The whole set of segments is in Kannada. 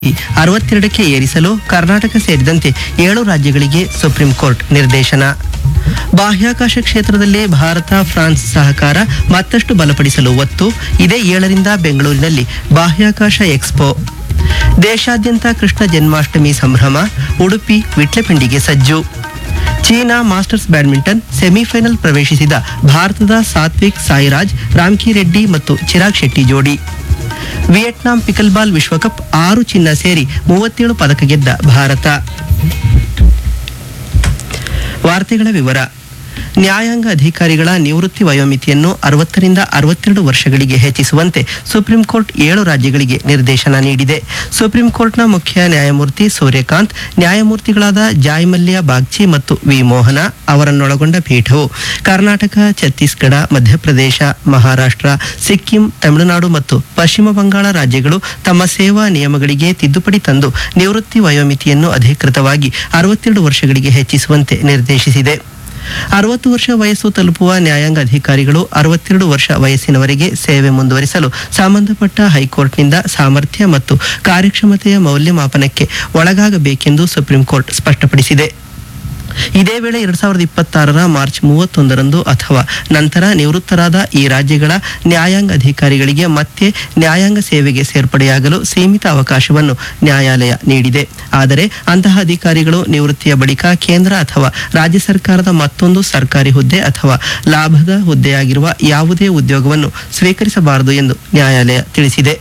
ಅರವತ್ತೆರಡಕ್ಕೆ ಏರಿಸಲು ಕರ್ನಾಟಕ ಸೇರಿದಂತೆ ಏಳು ರಾಜ್ಯಗಳಿಗೆ ಸುಪ್ರೀಂ ಕೋರ್ಟ್ ನಿರ್ದೇಶನ ಬಾಹ್ಯಾಕಾಶ ಕ್ಷೇತ್ರದಲ್ಲಿ ಭಾರತ ಫ್ರಾನ್ಸ್ ಸಹಕಾರ ಮತ್ತಷ್ಟು ಬಲಪಡಿಸಲು ಒತ್ತು ಇದೇ ಏಳರಿಂದ ಬೆಂಗಳೂರಿನಲ್ಲಿ ಬಾಹ್ಯಾಕಾಶ ಎಕ್ಸ್ಪೋ ದೇಶಾದ್ಯಂತ ಕೃಷ್ಣ ಜನ್ಮಾಷ್ಟಮಿ ಸಂಭ್ರಮ ಉಡುಪಿ ವಿಟ್ಲಪಿಂಡಿಗೆ ಸಜ್ಜು ಚೀನಾ ಮಾಸ್ಟರ್ಸ್ ಬ್ಯಾಡ್ಮಿಂಟನ್ ಸೆಮಿಫೈನಲ್ ಪ್ರವೇಶಿಸಿದ ಭಾರತದ ಸಾತ್ವಿಕ್ ಸಾಯಿರಾಜ್ ರಾಮ್ಕಿರೆಡ್ಡಿ ಮತ್ತು ಚಿರಾಗ್ ಶೆಟ್ಟಿ ಜೋಡಿ ವಿಯೆಟ್ನಾಂ ಪಿಕಲ್ಬಾಲ್ ವಿಶ್ವಕಪ್ ಆರು ಚಿನ್ನ ಸೇರಿ ಮೂವತ್ತೇಳು ಪದಕ ಗೆದ್ದ ಭಾರತ ವಾರ್ತೆಗಳ ವಿವರ ನ್ಯಾಯಾಂಗ ಅಧಿಕಾರಿಗಳ ನಿವೃತ್ತಿ ವಯೋಮಿತಿಯನ್ನು ಅರವತ್ತರಿಂದ ಅರವತ್ತೆರಡು ವರ್ಷಗಳಿಗೆ ಹೆಚ್ಚಿಸುವಂತೆ ಸುಪ್ರೀಂ ಕೋರ್ಟ್ ಏಳು ರಾಜ್ಯಗಳಿಗೆ ನಿರ್ದೇಶನ ನೀಡಿದೆ ಸುಪ್ರೀಂ ಕೋರ್ಟ್ನ ಮುಖ್ಯ ನ್ಯಾಯಮೂರ್ತಿ ಸೂರ್ಯಕಾಂತ್ ನ್ಯಾಯಮೂರ್ತಿಗಳಾದ ಜಾಯ್ ಮಲ್ಯ ಬಾಗ್ಚಿ ಮತ್ತು ವಿ ಮೋಹನ ಅವರನ್ನೊಳಗೊಂಡ ಪೀಠವು ಕರ್ನಾಟಕ ಛತ್ತೀಸ್ಗಢ ಮಧ್ಯಪ್ರದೇಶ ಮಹಾರಾಷ್ಟ್ರ ಸಿಕ್ಕಿಂ ತಮಿಳುನಾಡು ಮತ್ತು ಪಶ್ಚಿಮ ಬಂಗಾಳ ರಾಜ್ಯಗಳು ತಮ್ಮ ಸೇವಾ ನಿಯಮಗಳಿಗೆ ತಿದ್ದುಪಡಿ ತಂದು ನಿವೃತ್ತಿ ವಯೋಮಿತಿಯನ್ನು ಅಧಿಕೃತವಾಗಿ ಅರವತ್ತೆರಡು ವರ್ಷಗಳಿಗೆ ಹೆಚ್ಚಿಸುವಂತೆ ನಿರ್ದೇಶಿಸಿದೆ ಅರವತ್ತು ವರ್ಷ ವಯಸ್ಸು ತಲುಪುವ ನ್ಯಾಯಾಂಗ ಅಧಿಕಾರಿಗಳು ಅರವತ್ತೆರಡು ವರ್ಷ ವಯಸ್ಸಿನವರೆಗೆ ಸೇವೆ ಮುಂದುವರಿಸಲು ಸಂಬಂಧಪಟ್ಟ ಹೈಕೋರ್ಟ್ನಿಂದ ಸಾಮರ್ಥ್ಯ ಮತ್ತು ಕಾರ್ಯಕ್ಷಮತೆಯ ಮೌಲ್ಯಮಾಪನಕ್ಕೆ ಒಳಗಾಗಬೇಕೆಂದು ಸುಪ್ರೀಂ ಕೋರ್ಟ್ ಸ್ಪಷ್ಟಪಡಿಸಿದೆ ಇದೇ ವೇಳೆ ಎರಡ್ ಸಾವಿರದ ಇಪ್ಪತ್ತಾರರ ಮಾರ್ಚ್ ಮೂವತ್ತೊಂದರಂದು ಅಥವಾ ನಂತರ ನಿವೃತ್ತರಾದ ಈ ರಾಜ್ಯಗಳ ನ್ಯಾಯಾಂಗ ಅಧಿಕಾರಿಗಳಿಗೆ ಮತ್ತೆ ನ್ಯಾಯಾಂಗ ಸೇವೆಗೆ ಸೇರ್ಪಡೆಯಾಗಲು ಸೀಮಿತ ಅವಕಾಶವನ್ನು ನ್ಯಾಯಾಲಯ ನೀಡಿದೆ ಆದರೆ ಅಂತಹ ಅಧಿಕಾರಿಗಳು ನಿವೃತ್ತಿಯ ಬಳಿಕ ಕೇಂದ್ರ ಅಥವಾ ರಾಜ್ಯ ಸರ್ಕಾರದ ಮತ್ತೊಂದು ಸರ್ಕಾರಿ ಹುದ್ದೆ ಅಥವಾ ಲಾಭದ ಹುದ್ದೆಯಾಗಿರುವ ಯಾವುದೇ ಉದ್ಯೋಗವನ್ನು ಸ್ವೀಕರಿಸಬಾರದು ಎಂದು ನ್ಯಾಯಾಲಯ ತಿಳಿಸಿದೆ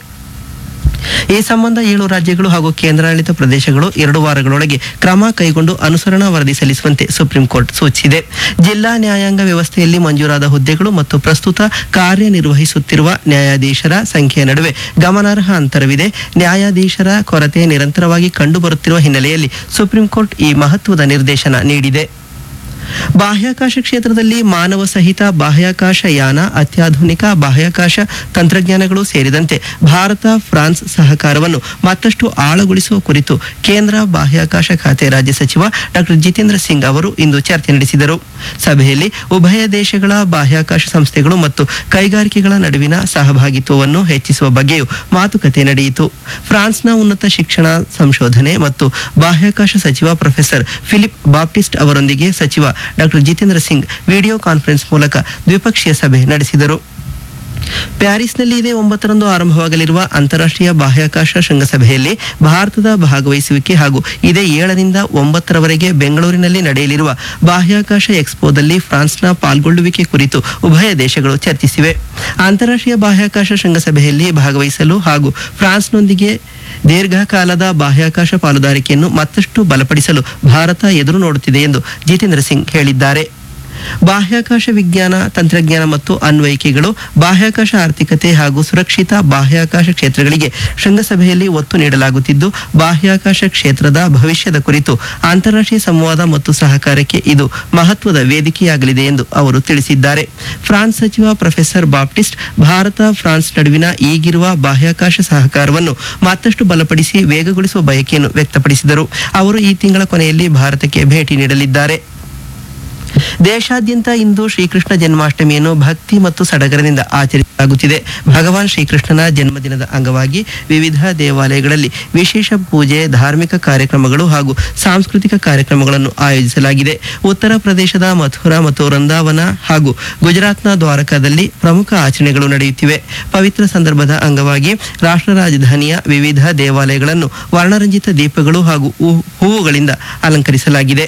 ಈ ಸಂಬಂಧ ಏಳು ರಾಜ್ಯಗಳು ಹಾಗೂ ಕೇಂದ್ರಾಡಳಿತ ಪ್ರದೇಶಗಳು ಎರಡು ವಾರಗಳೊಳಗೆ ಕ್ರಮ ಕೈಗೊಂಡು ಅನುಸರಣಾ ವರದಿ ಸಲ್ಲಿಸುವಂತೆ ಸುಪ್ರೀಂ ಕೋರ್ಟ್ ಸೂಚಿಸಿದೆ ಜಿಲ್ಲಾ ನ್ಯಾಯಾಂಗ ವ್ಯವಸ್ಥೆಯಲ್ಲಿ ಮಂಜೂರಾದ ಹುದ್ದೆಗಳು ಮತ್ತು ಪ್ರಸ್ತುತ ಕಾರ್ಯನಿರ್ವಹಿಸುತ್ತಿರುವ ನ್ಯಾಯಾಧೀಶರ ಸಂಖ್ಯೆಯ ನಡುವೆ ಗಮನಾರ್ಹ ಅಂತರವಿದೆ ನ್ಯಾಯಾಧೀಶರ ಕೊರತೆ ನಿರಂತರವಾಗಿ ಕಂಡುಬರುತ್ತಿರುವ ಹಿನ್ನೆಲೆಯಲ್ಲಿ ಸುಪ್ರೀಂ ಕೋರ್ಟ್ ಈ ಮಹತ್ವದ ನಿರ್ದೇಶನ ನೀಡಿದೆ ಬಾಹ್ಯಾಕಾಶ ಕ್ಷೇತ್ರದಲ್ಲಿ ಮಾನವ ಸಹಿತ ಬಾಹ್ಯಾಕಾಶ ಯಾನ ಅತ್ಯಾಧುನಿಕ ಬಾಹ್ಯಾಕಾಶ ತಂತ್ರಜ್ಞಾನಗಳು ಸೇರಿದಂತೆ ಭಾರತ ಫ್ರಾನ್ಸ್ ಸಹಕಾರವನ್ನು ಮತ್ತಷ್ಟು ಆಳಗೊಳಿಸುವ ಕುರಿತು ಕೇಂದ್ರ ಬಾಹ್ಯಾಕಾಶ ಖಾತೆ ರಾಜ್ಯ ಸಚಿವ ಡಾಕ್ಟರ್ ಜಿತೇಂದ್ರ ಸಿಂಗ್ ಅವರು ಇಂದು ಚರ್ಚೆ ನಡೆಸಿದರು ಸಭೆಯಲ್ಲಿ ಉಭಯ ದೇಶಗಳ ಬಾಹ್ಯಾಕಾಶ ಸಂಸ್ಥೆಗಳು ಮತ್ತು ಕೈಗಾರಿಕೆಗಳ ನಡುವಿನ ಸಹಭಾಗಿತ್ವವನ್ನು ಹೆಚ್ಚಿಸುವ ಬಗ್ಗೆಯೂ ಮಾತುಕತೆ ನಡೆಯಿತು ಫ್ರಾನ್ಸ್ನ ಉನ್ನತ ಶಿಕ್ಷಣ ಸಂಶೋಧನೆ ಮತ್ತು ಬಾಹ್ಯಾಕಾಶ ಸಚಿವ ಪ್ರೊಫೆಸರ್ ಫಿಲಿಪ್ ಬಾಪ್ಟಿಸ್ಟ್ ಅವರೊಂದಿಗೆ ಸಚಿವ doctor Jitendra Singh video conference ಮೂಲಕ ದ್ವಿಪಕ್ಷೀಯ ಸಭೆ ನಡೆಸಿದರು ಪ್ಯಾರಿಸ್ನಲ್ಲಿ ಇದೇ ಒಂಬತ್ತರಂದು ಆರಂಭವಾಗಲಿರುವ ಅಂತಾರಾಷ್ಟ್ರೀಯ ಬಾಹ್ಯಾಕಾಶ ಶೃಂಗಸಭೆಯಲ್ಲಿ ಭಾರತದ ಭಾಗವಹಿಸುವಿಕೆ ಹಾಗೂ ಇದೇ ಏಳರಿಂದ ಒಂಬತ್ತರವರೆಗೆ ಬೆಂಗಳೂರಿನಲ್ಲಿ ನಡೆಯಲಿರುವ ಬಾಹ್ಯಾಕಾಶ ಎಕ್ಸ್ಪೋದಲ್ಲಿ ಫ್ರಾನ್ಸ್ನ ಪಾಲ್ಗೊಳ್ಳುವಿಕೆ ಕುರಿತು ಉಭಯ ದೇಶಗಳು ಚರ್ಚಿಸಿವೆ ಅಂತಾರಾಷ್ಟ್ರೀಯ ಬಾಹ್ಯಾಕಾಶ ಶೃಂಗಸಭೆಯಲ್ಲಿ ಭಾಗವಹಿಸಲು ಹಾಗೂ ಫ್ರಾನ್ಸ್ನೊಂದಿಗೆ ದೀರ್ಘಕಾಲದ ಬಾಹ್ಯಾಕಾಶ ಪಾಲುದಾರಿಕೆಯನ್ನು ಮತ್ತಷ್ಟು ಬಲಪಡಿಸಲು ಭಾರತ ಎದುರು ನೋಡುತ್ತಿದೆ ಎಂದು ಜಿತೇಂದ್ರ ಸಿಂಗ್ ಹೇಳಿದ್ದಾರೆ ಬಾಹ್ಯಾಕಾಶ ವಿಜ್ಞಾನ ತಂತ್ರಜ್ಞಾನ ಮತ್ತು ಅನ್ವಯಿಕೆಗಳು ಬಾಹ್ಯಾಕಾಶ ಆರ್ಥಿಕತೆ ಹಾಗೂ ಸುರಕ್ಷಿತ ಬಾಹ್ಯಾಕಾಶ ಕ್ಷೇತ್ರಗಳಿಗೆ ಶೃಂಗಸಭೆಯಲ್ಲಿ ಒತ್ತು ನೀಡಲಾಗುತ್ತಿದ್ದು ಬಾಹ್ಯಾಕಾಶ ಕ್ಷೇತ್ರದ ಭವಿಷ್ಯದ ಕುರಿತು ಅಂತಾರಾಷ್ಟ್ರೀಯ ಸಂವಾದ ಮತ್ತು ಸಹಕಾರಕ್ಕೆ ಇದು ಮಹತ್ವದ ವೇದಿಕೆಯಾಗಲಿದೆ ಎಂದು ಅವರು ತಿಳಿಸಿದ್ದಾರೆ ಫ್ರಾನ್ಸ್ ಸಚಿವ ಪ್ರೊಫೆಸರ್ ಬಾಪ್ಟಿಸ್ಟ್ ಭಾರತ ಫ್ರಾನ್ಸ್ ನಡುವಿನ ಈಗಿರುವ ಬಾಹ್ಯಾಕಾಶ ಸಹಕಾರವನ್ನು ಮತ್ತಷ್ಟು ಬಲಪಡಿಸಿ ವೇಗಗೊಳಿಸುವ ಬಯಕೆಯನ್ನು ವ್ಯಕ್ತಪಡಿಸಿದರು ಅವರು ಈ ತಿಂಗಳ ಕೊನೆಯಲ್ಲಿ ಭಾರತಕ್ಕೆ ಭೇಟಿ ನೀಡಲಿದ್ದಾರೆ ದೇಶಾದ್ಯಂತ ಇಂದು ಶ್ರೀಕೃಷ್ಣ ಜನ್ಮಾಷ್ಟಮಿಯನ್ನು ಭಕ್ತಿ ಮತ್ತು ಸಡಗರದಿಂದ ಆಚರಿಸಲಾಗುತ್ತಿದೆ ಭಗವಾನ್ ಶ್ರೀಕೃಷ್ಣನ ಜನ್ಮದಿನದ ಅಂಗವಾಗಿ ವಿವಿಧ ದೇವಾಲಯಗಳಲ್ಲಿ ವಿಶೇಷ ಪೂಜೆ ಧಾರ್ಮಿಕ ಕಾರ್ಯಕ್ರಮಗಳು ಹಾಗೂ ಸಾಂಸ್ಕೃತಿಕ ಕಾರ್ಯಕ್ರಮಗಳನ್ನು ಆಯೋಜಿಸಲಾಗಿದೆ ಉತ್ತರ ಪ್ರದೇಶದ ಮಥುರಾ ಮತ್ತು ವೃಂದಾವನ ಹಾಗೂ ಗುಜರಾತ್ನ ದ್ವಾರಕಾದಲ್ಲಿ ಪ್ರಮುಖ ಆಚರಣೆಗಳು ನಡೆಯುತ್ತಿವೆ ಪವಿತ್ರ ಸಂದರ್ಭದ ಅಂಗವಾಗಿ ರಾಷ್ಟ್ರ ರಾಜಧಾನಿಯ ವಿವಿಧ ದೇವಾಲಯಗಳನ್ನು ವರ್ಣರಂಜಿತ ದೀಪಗಳು ಹಾಗೂ ಹೂ- ಹೂವುಗಳಿಂದ ಅಲಂಕರಿಸಲಾಗಿದೆ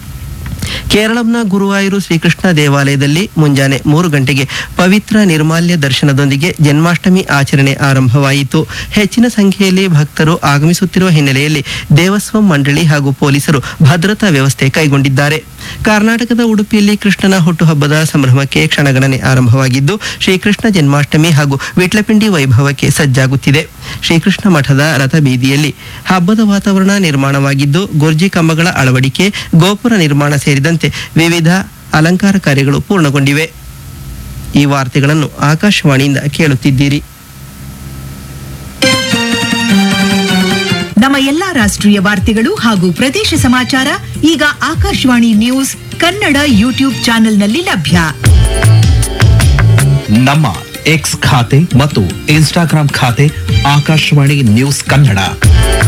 ಕೇರಳಂನ ಗುರುವಾಯೂರು ಶ್ರೀಕೃಷ್ಣ ದೇವಾಲಯದಲ್ಲಿ ಮುಂಜಾನೆ ಮೂರು ಗಂಟೆಗೆ ಪವಿತ್ರ ನಿರ್ಮಾಲ್ಯ ದರ್ಶನದೊಂದಿಗೆ ಜನ್ಮಾಷ್ಟಮಿ ಆಚರಣೆ ಆರಂಭವಾಯಿತು ಹೆಚ್ಚಿನ ಸಂಖ್ಯೆಯಲ್ಲಿ ಭಕ್ತರು ಆಗಮಿಸುತ್ತಿರುವ ಹಿನ್ನೆಲೆಯಲ್ಲಿ ದೇವಸ್ವಂ ಮಂಡಳಿ ಹಾಗೂ ಪೊಲೀಸರು ಭದ್ರತಾ ವ್ಯವಸ್ಥೆ ಕೈಗೊಂಡಿದ್ದಾರೆ ಕರ್ನಾಟಕದ ಉಡುಪಿಯಲ್ಲಿ ಕೃಷ್ಣನ ಹುಟ್ಟುಹಬ್ಬದ ಸಂಭ್ರಮಕ್ಕೆ ಕ್ಷಣಗಣನೆ ಆರಂಭವಾಗಿದ್ದು ಶ್ರೀಕೃಷ್ಣ ಜನ್ಮಾಷ್ಟಮಿ ಹಾಗೂ ವಿಟ್ಲಪಿಂಡಿ ವೈಭವಕ್ಕೆ ಸಜ್ಜಾಗುತ್ತಿದೆ ಶ್ರೀಕೃಷ್ಣ ಮಠದ ರಥಬೀದಿಯಲ್ಲಿ ಹಬ್ಬದ ವಾತಾವರಣ ನಿರ್ಮಾಣವಾಗಿದ್ದು ಗುರ್ಜಿ ಕಂಬಗಳ ಅಳವಡಿಕೆ ಗೋಪುರ ನಿರ್ಮಾಣ ಸೇರಿದಂತೆ ವಿವಿಧ ಅಲಂಕಾರ ಕಾರ್ಯಗಳು ಪೂರ್ಣಗೊಂಡಿವೆ ಈ ವಾರ್ತೆಗಳನ್ನು ಆಕಾಶವಾಣಿಯಿಂದ ಕೇಳುತ್ತಿದ್ದೀರಿ ನಮ್ಮ ಎಲ್ಲಾ ರಾಷ್ಟ್ರೀಯ ವಾರ್ತೆಗಳು ಹಾಗೂ ಪ್ರದೇಶ ಸಮಾಚಾರ ಈಗ ಆಕಾಶವಾಣಿ ನ್ಯೂಸ್ ಕನ್ನಡ ಯೂಟ್ಯೂಬ್ ಚಾನೆಲ್ನಲ್ಲಿ ಲಭ್ಯ ನಮ್ಮ ಎಕ್ಸ್ ಖಾತೆ ಮತ್ತು ಇನ್ಸ್ಟಾಗ್ರಾಂ ಖಾತೆ ಆಕಾಶವಾಣಿ ನ್ಯೂಸ್ ಕನ್ನಡ